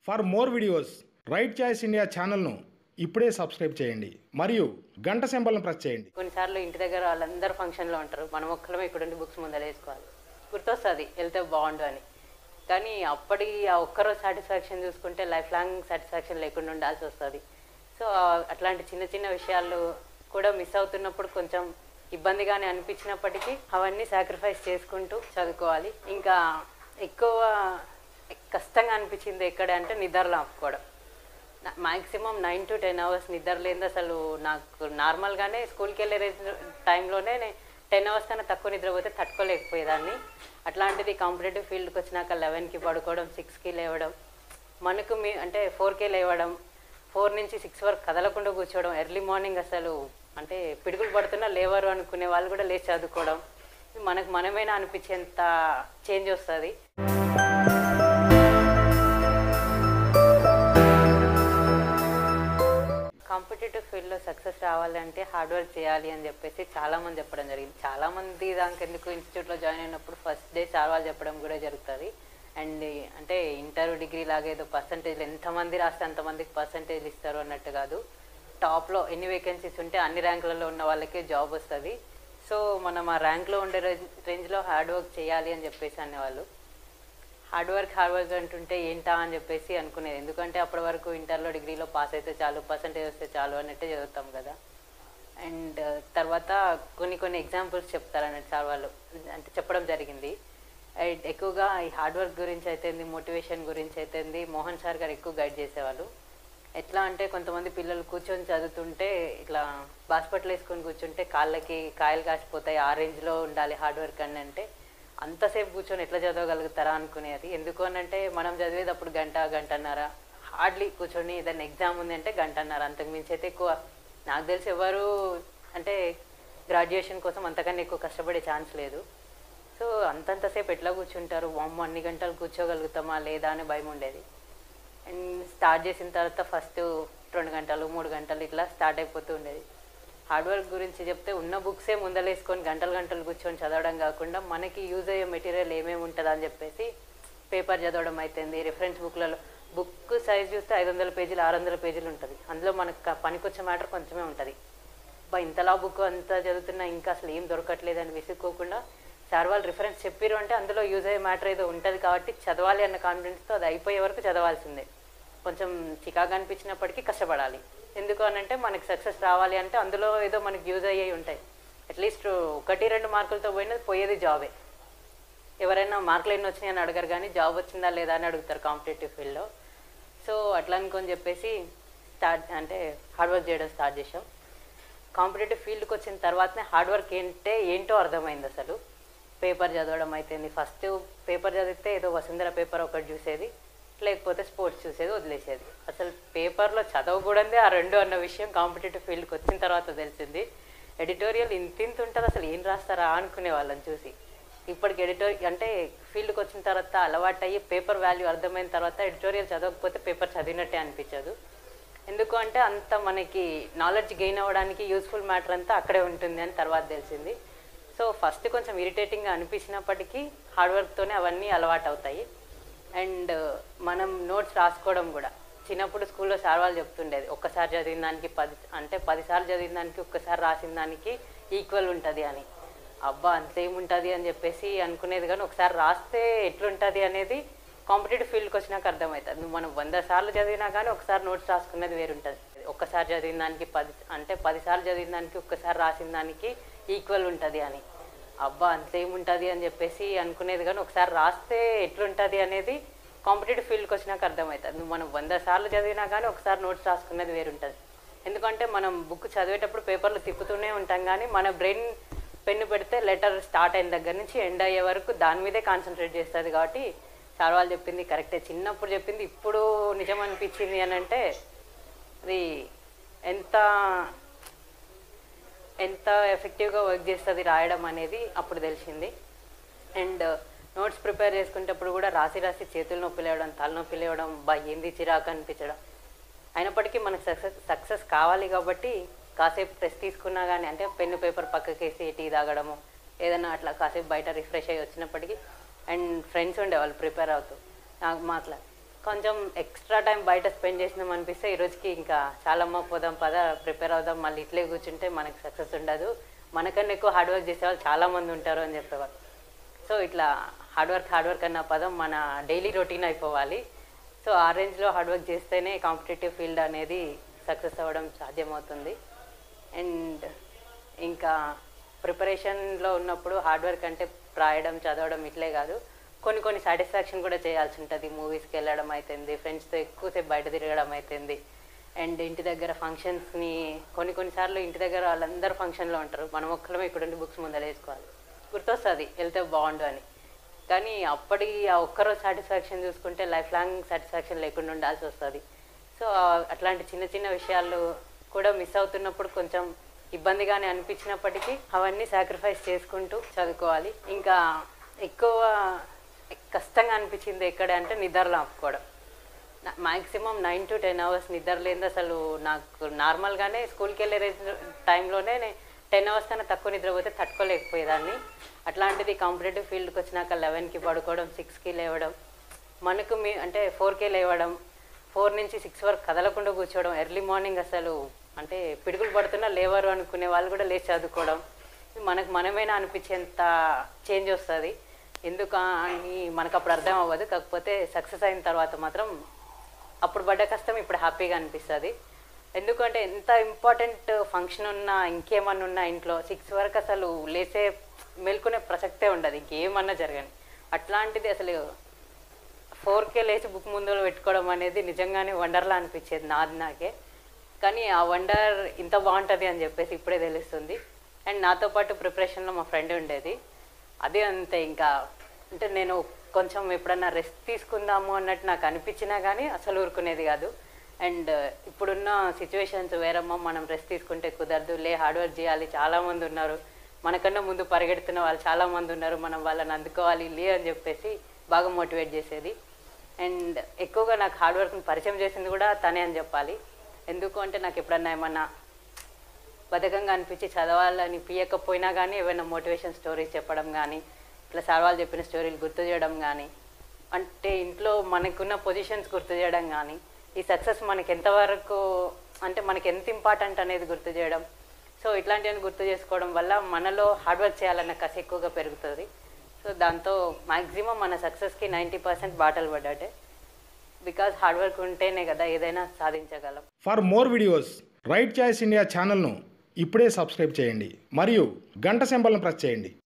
for more videos right choice India ఛానల్ను ఇప్పుడే subscribe చేయండి మరియు గంట సింబల్ను ప్రెస్ చేయండి కొన్నిసార్లు ఇంటి దగ్గర వాళ్ళందరూ ఫంక్షన్లో ఉంటారు మనం ఒక్కరమే ఇక్కడ ఉండి బుక్స్ ముందర వేసుకోవాలి గుర్తొస్తుంది వెళ్తే బాగుండు అని కానీ అప్పటి ఆ ఒక్కరోజు సాటిస్ఫాక్షన్ చూసుకుంటే లైఫ్ లాంగ్ సాటిస్ఫాక్షన్ లేకుండా ఉండాల్సి వస్తుంది సో అట్లాంటి చిన్న చిన్న విషయాలు కూడా మిస్ అవుతున్నప్పుడు కొంచెం ఇబ్బందిగానే అనిపించినప్పటికీ అవన్నీ సాక్రిఫైస్ చేసుకుంటూ చదువుకోవాలి ఇంకా ఎక్కువ కష్టంగా అనిపించింది ఎక్కడ అంటే నిద్రలో ఆపుకోవడం maximum nine to ten hours నిద్ర లేనిది అసలు నాకు నార్మల్గానే స్కూల్కి వెళ్ళే టైంలోనే టెన్ అవర్స్ కన్నా తక్కువ నిద్రపోతే తట్టుకోలేకపోయేదాన్ని అట్లాంటిది కాంపిటేటివ్ ఫీల్డ్కి వచ్చినాక లెవెన్కి పడుకోవడం సిక్స్కి లేవడం మనకు మీ అంటే ఫోర్కే లేవడం ఫోర్ నుంచి సిక్స్ వరకు కదలకుండా కూర్చోవడం ఎర్లీ మార్నింగ్ అసలు అంటే పిడుగులు పడుతున్నా లేవరు అనుకునే వాళ్ళు కూడా లేచి చదువుకోవడం మనకు మనమేనా అనిపించేంత చేంజ్ వస్తుంది కాంపిటేటివ్ ఫీల్డ్లో సక్సెస్ రావాలంటే హార్డ్ వర్క్ చేయాలి అని చెప్పేసి చాలా మంది చెప్పడం జరిగింది చాలా మంది దానికి ఎందుకు ఇన్స్టిట్యూట్లో జాయిన్ అయినప్పుడు ఫస్ట్ డే సార్ వాళ్ళు చెప్పడం కూడా జరుగుతుంది అండ్ అంటే ఇంటర్ డిగ్రీ లాగా ఏదో పర్సంటేజ్లు ఎంతమంది రాస్తే అంతమందికి పర్సంటేజ్ ఇస్తారు అన్నట్టు కాదు టాప్లో ఎన్ని వేకెన్సీస్ ఉంటే అన్ని ర్యాంకులలో ఉన్న వాళ్ళకే జాబ్ వస్తుంది సో మనం ఆ ర్యాంక్లో ఉండే రేంజ్ రేంజ్లో హార్డ్ వర్క్ చేయాలి అని చెప్పేసి అనేవాళ్ళు హార్డ్ వర్క్ హార్డ్ వర్క్ అంటుంటే ఏంటా అని చెప్పేసి అనుకునేది ఎందుకంటే అప్పటి వరకు ఇంటర్లో డిగ్రీలో పాస్ అయితే చాలు పర్సంటేజ్ వస్తే చాలు అన్నట్టే చదువుతాం కదా అండ్ తర్వాత కొన్ని కొన్ని ఎగ్జాంపుల్స్ చెప్తారు అన్నట్టు సార్ వాళ్ళు అంటే చెప్పడం జరిగింది అండ్ ఎక్కువగా ఈ హార్డ్ వర్క్ గురించి అయితేంది మోటివేషన్ గురించి అయితేంది మోహన్ సార్ గారు ఎక్కువ గైడ్ చేసేవాళ్ళు ఎట్లా అంటే కొంతమంది పిల్లలు కూర్చొని చదువుతుంటే ఇట్లా హాస్పిటల్ వేసుకొని కూర్చుంటే కాళ్ళకి కాయలు కాసిపోతాయి ఆ రేంజ్లో ఉండాలి హార్డ్ వర్క్ అని అంటే అంతసేపు కూర్చొని ఎట్లా చదవగలుగుతారా అనుకునేది ఎందుకు అని అంటే మనం చదివేది అప్పుడు గంట గంటన్నర హార్డ్లీ కూర్చొని ఏదైనా ఎగ్జామ్ ఉంది అంటే గంటన్నర అంతకు మించి అయితే ఎక్కువ నాకు తెలిసి ఎవరు అంటే గ్రాడ్యుయేషన్ కోసం అంతకన్నా ఎక్కువ కష్టపడే ఛాన్స్ లేదు సో అంతంతసేపు ఎట్లా కూర్చుంటారు వామ్మ అన్ని గంటలు కూర్చోగలుగుతామా లేదా అని భయం ఉండేది అండ్ స్టార్ట్ చేసిన తర్వాత ఫస్ట్ రెండు గంటలు మూడు గంటలు ఇట్లా స్టార్ట్ అయిపోతూ ఉండేది హార్డ్ వర్క్ గురించి చెప్తే ఉన్న బుక్సే ముందలేసుకొని గంటలు గంటలు కూర్చొని చదవడం కాకుండా మనకి యూజ్ అయ్యే మెటీరియల్ ఏమేమి ఉంటుందా అని చెప్పేసి పేపర్ చదవడం అవుతుంది రిఫరెన్స్ బుక్లలో బుక్ సైజ్ చూస్తే ఐదు వందల పేజీలు ఆరు వందల పేజీలు ఉంటుంది అందులో మనకు క- పనికొచ్చే మ్యాటర్ కొంచెమే ఉంటుంది బా ఇంతలా బుక్ అంతా చదువుతున్నా ఇంకా అసలు ఏం దొరకట్లేదు అని విసుక్కోకుండా సార్ వాళ్ళు రిఫరెన్స్ చెప్పారు అంటే అందులో యూజ్ అయ్యే మ్యాటర్ ఏదో ఉంటుంది కాబట్టి చదవాలి అన్న కాన్ఫిడెన్స్తో అది అయిపోయే వరకు చదవాల్సిందే కొంచెం చికాగా అనిపించినప్పటికీ కష్టపడాలి ఎందుకు అని అంటే మనకి సక్సెస్ రావాలి అంటే అందులో ఏదో మనకి యూజ్ అయ్యేవి ఉంటాయి అట్లీస్ట్ ఒకటి రెండు మార్కులతో పోయినది పోయేది జాబే ఎవరైనా మార్కులు ఎన్ని వచ్చినాయి అని అడగరు కానీ జాబ్ వచ్చిందా లేదా అని అడుగుతారు కాంపిటేటివ్ ఫీల్డ్లో సో అట్లా అనుకొని చెప్పేసి స్టార్ట్ అంటే హార్డ్ వర్క్ చేయడం స్టార్ట్ చేసాం కాంపిటేటివ్ ఫీల్డ్కి వచ్చిన తర్వాతనే హార్డ్ వర్క్ ఏంటే ఏంటో అర్థమైంది అసలు పేపర్ చదవడం అయితేంది ఫస్ట్ పేపర్ చదివితే ఏదో వసుంధర పేపర్ ఒకటి చూసేది లేకపోతే స్పోర్ట్స్ చూసేది వదిలేసేది అసలు పేపర్లో చదవకూడదే ఆ రెండు అన్న విషయం కాంపిటేటివ్ ఫీల్డ్కి వచ్చిన తర్వాత తెలిసింది ఎడిటోరియల్ ఇంత ఇంత ఉంటుంది అసలు ఏం రాస్తారా అనుకునే వాళ్ళని చూసి ఇప్పటికి ఎడిటోర్ అంటే ఫీల్డ్కి వచ్చిన తర్వాత అలవాటు అయ్యి పేపర్ వాల్యూ అర్థమైన తర్వాత ఎడిటోరియల్ చదవకపోతే పేపర్ చదివినట్టే అనిపించదు ఎందుకు అంటే అంత మనకి నాలెడ్జ్ గెయిన్ అవ్వడానికి యూస్ఫుల్ మ్యాటర్ అంతా అక్కడే ఉంటుంది అని తర్వాత తెలిసింది సో ఫస్ట్ కొంచెం ఇరిటేటింగ్గా అనిపించినప్పటికీ హార్డ్ వర్క్తోనే అవన్నీ అలవాటు అవుతాయి అండ్ మనం నోట్స్ రాసుకోవడం కూడా చిన్నప్పుడు స్కూల్లో సార్ వాళ్ళు చెప్తుండేది ఒక్కసారి చదివిన దానికి పది అంటే పదిసార్లు చదివిన దానికి ఒక్కసారి రాసిన దానికి ఈక్వల్ ఉంటుంది అని అబ్బా అంతేముంటుంది అని చెప్పేసి అనుకునేది కానీ ఒకసారి రాస్తే ఎట్లుంటుంది అనేది కాంపిటేటివ్ ఫీల్డ్కి వచ్చినాక అర్థమవుతుంది మనం వంద సార్లు చదివినా కానీ ఒకసారి నోట్స్ రాసుకున్నది వేరుంటుంది ఒక్కసారి చదివిన దానికి పది అంటే పదిసార్లు చదివిన దానికి ఒక్కసారి రాసిన దానికి ఈక్వల్ ఉంటుంది అని అబ్బా అంతేముంటుంది అని చెప్పేసి అనుకునేది కానీ ఒకసారి రాస్తే ఎట్లుంటుంది అనేది కాంపిటేటివ్ ఫీల్డ్కి వచ్చినాక అర్థమవుతుంది మనం వంద సార్లు చదివినా కానీ ఒకసారి నోట్స్ రాసుకున్నది వేరుంటుంది ఎందుకంటే మనం బుక్ చదివేటప్పుడు పేపర్లు తిప్పుతూనే ఉంటాం కానీ మన బ్రెయిన్ పెన్ను పెడితే లెటర్ స్టార్ట్ అయిన దగ్గర నుంచి ఎండ్ అయ్యే వరకు దాని మీదే కాన్సన్ట్రేట్ చేస్తుంది కాబట్టి సార్ వాళ్ళు చెప్పింది కరెక్టే చిన్నప్పుడు చెప్పింది ఇప్పుడు నిజం అనిపించింది అని అంటే అది ఎంత ఎంత ఎఫెక్టివ్గా వర్క్ చేస్తుంది రాయడం అనేది అప్పుడు తెలిసింది అండ్ నోట్స్ ప్రిపేర్ చేసుకునేటప్పుడు కూడా రాసి రాసి చేతులు నొప్పి లేవడం తలనొప్పి లేవడం బా ఏంది చిరాకు అనిపించడం అయినప్పటికీ మనకు సక్సెస్ సక్సెస్ కావాలి కాబట్టి కాసేపు ప్రెస్ తీసుకున్నా కానీ అంటే పెన్ను పేపర్ పక్కకేసి టీ తాగడము ఏదైనా అట్లా కాసేపు బయట రిఫ్రెష్ అయ్యి వచ్చినప్పటికీ అండ్ ఫ్రెండ్స్ ఉండేవాళ్ళు ప్రిపేర్ అవుతూ నాకు మాట్లా కొంచెం ఎక్స్ట్రా టైం బయట స్పెండ్ చేసినాం అనిపిస్తే ఈ రోజుకి ఇంకా చాలా అమ్మ పోదాం పద ప్రిపేర్ అవుదాం మళ్ళీ ఇట్లే కూర్చుంటే మనకి సక్సెస్ ఉండదు మనకన్నా ఎక్కువ హార్డ్ వర్క్ చేసే వాళ్ళు చాలా మంది ఉంటారు అని చెప్పేవాళ్ళు సో ఇట్లా హార్డ్ వర్క్ హార్డ్ వర్క్ అన్న పదం మన డైలీ రొటీన్ అయిపోవాలి సో ఆ రేంజ్లో హార్డ్ వర్క్ చేస్తేనే కాంపిటేటివ్ ఫీల్డ్ అనేది సక్సెస్ అవ్వడం సాధ్యమవుతుంది అండ్ ఇంకా ప్రిపరేషన్లో ఉన్నప్పుడు హార్డ్ వర్క్ అంటే రాయడం చదవడం ఇట్లే కాదు కొన్ని కొన్ని సాటిస్ఫాక్షన్ కూడా చేయాల్సి ఉంటుంది మూవీస్కి వెళ్ళడం అవుతుంది ఫ్రెండ్స్తో ఎక్కువసేపు బయట తిరగడం అవుతుంది అండ్ ఇంటి దగ్గర ఫంక్షన్స్ని కొన్ని కొన్నిసార్లు ఇంటి దగ్గర వాళ్ళందరూ ఫంక్షన్లో ఉంటారు మనం ఒక్కరమే ఇక్కడ ఉండి బుక్స్ ముందర వేసుకోవాలి గుర్తొస్తుంది వెళ్తే బాగుండు అని కానీ అప్పటి ఆ ఒక్కరోజు సాటిస్ఫాక్షన్ చూసుకుంటే లైఫ్ లాంగ్ సాటిస్ఫాక్షన్ లేకుండా ఉండాల్సి వస్తుంది సో అట్లాంటి చిన్న చిన్న విషయాలు కూడా మిస్ అవుతున్నప్పుడు కొంచెం ఇబ్బందిగానే అనిపించినప్పటికీ అవన్నీ సాక్రిఫైస్ చేసుకుంటూ చదువుకోవాలి ఇంకా ఎక్కువ కష్టంగా అనిపించింది ఎక్కడ అంటే నిద్రలో ఆపుకోవడం maximum nine to ten hours నిద్ర లేనిది అసలు నాకు నార్మల్గానే స్కూల్కి వెళ్ళే టైంలోనే టెన్ అవర్స్ కన్నా తక్కువ నిద్రపోతే తట్టుకోలేకపోయేదాన్ని అట్లాంటిది కాంపిటేటివ్ ఫీల్డ్కి వచ్చినాక లెవెన్కి పడుకోవడం సిక్స్కి లేవడం మనకు మీ అంటే ఫోర్కే లేవడం ఫోర్ నుంచి సిక్స్ వరకు కదలకుండా కూర్చోవడం ఎర్లీ మార్నింగ్ అసలు అంటే పిడుగులు పడుతున్నా లేవరు అనుకునే వాళ్ళు కూడా లేచి చదువుకోవడం ఇది మనకు మనమేనా అనిపించేంత చేంజ్ వస్తుంది ఎందుకు అని మనకు అప్పుడు అర్థం అవ్వదు కాకపోతే సక్సెస్ అయిన తర్వాత మాత్రం అప్పుడు పడ్డ కష్టం ఇప్పుడు హ్యాపీగా అనిపిస్తుంది ఎందుకంటే ఎంత ఇంపార్టెంట్ ఫంక్షన్ ఉన్నా ఇంకేమన్నా ఉన్నా ఇంట్లో సిక్స్ వరకు అసలు లేసే మేల్కొనే ప్రసక్తే ఉండదు ఇంకేమన్నా జరగని అట్లాంటిది అసలు ఫోర్ కే లేచి బుక్ ముందు పెట్టుకోవడం అనేది నిజంగానే వండర్లా అనిపించేది నాది నాకే కానీ ఆ వండర్ ఇంత బాగుంటుంది అని చెప్పేసి ఇప్పుడే తెలుస్తుంది అండ్ నాతో పాటు ప్రిపరేషన్లో మా ఫ్రెండ్ ఉండేది అదే అంతే ఇంకా అంటే నేను కొంచెం ఎప్పుడన్నా రెస్ట్ తీసుకుందాము అన్నట్టు నాకు అనిపించినా కానీ అసలు ఊరుకునేది కాదు అండ్ ఇప్పుడున్న సిచ్యువేషన్స్ వేరమ్మా మనం రెస్ట్ తీసుకుంటే కుదరదు లే హార్డ్ వర్క్ చేయాలి చాలామంది ఉన్నారు మనకన్నా ముందు పరిగెడుతున్న వాళ్ళు చాలామంది ఉన్నారు మనం వాళ్ళని అందుకోవాలి లే అని చెప్పేసి బాగా మోటివేట్ చేసేది అండ్ ఎక్కువగా నాకు హార్డ్ వర్క్ని పరిచయం చేసింది కూడా తనే అని చెప్పాలి ఎందుకు అంటే నాకు ఎప్పుడన్నా ఏమన్నా బద్ధకంగా అనిపించి చదవాలని పియకపోయినా కానీ ఏమైనా మోటివేషన్ స్టోరీస్ చెప్పడం కానీ ఇట్లా సార్ వాళ్ళు చెప్పిన స్టోరీలు గుర్తు చేయడం కానీ అంటే ఇంట్లో మనకున్న పొజిషన్స్ గుర్తు చేయడం కానీ ఈ సక్సెస్ మనకి ఎంతవరకు అంటే మనకి ఎంత ఇంపార్టెంట్ అనేది గుర్తు చేయడం సో ఇట్లాంటివన్నీ గుర్తు చేసుకోవడం వల్ల మనలో హార్డ్ వర్క్ చేయాలన్న కసి ఎక్కువగా పెరుగుతుంది సో దాంతో మ్యాక్సిమం మన సక్సెస్కి నైంటీ పర్సెంట్ బాటలు పడ్డటే బికాజ్ హార్డ్ వర్క్ ఉంటేనే కదా ఏదైనా సాధించగలం for more videos right choice India ఛానల్ను ఇప్పుడే సబ్స్క్రైబ్ చేయండి మరియు గంట సింబల్ను ప్రెస్ చేయండి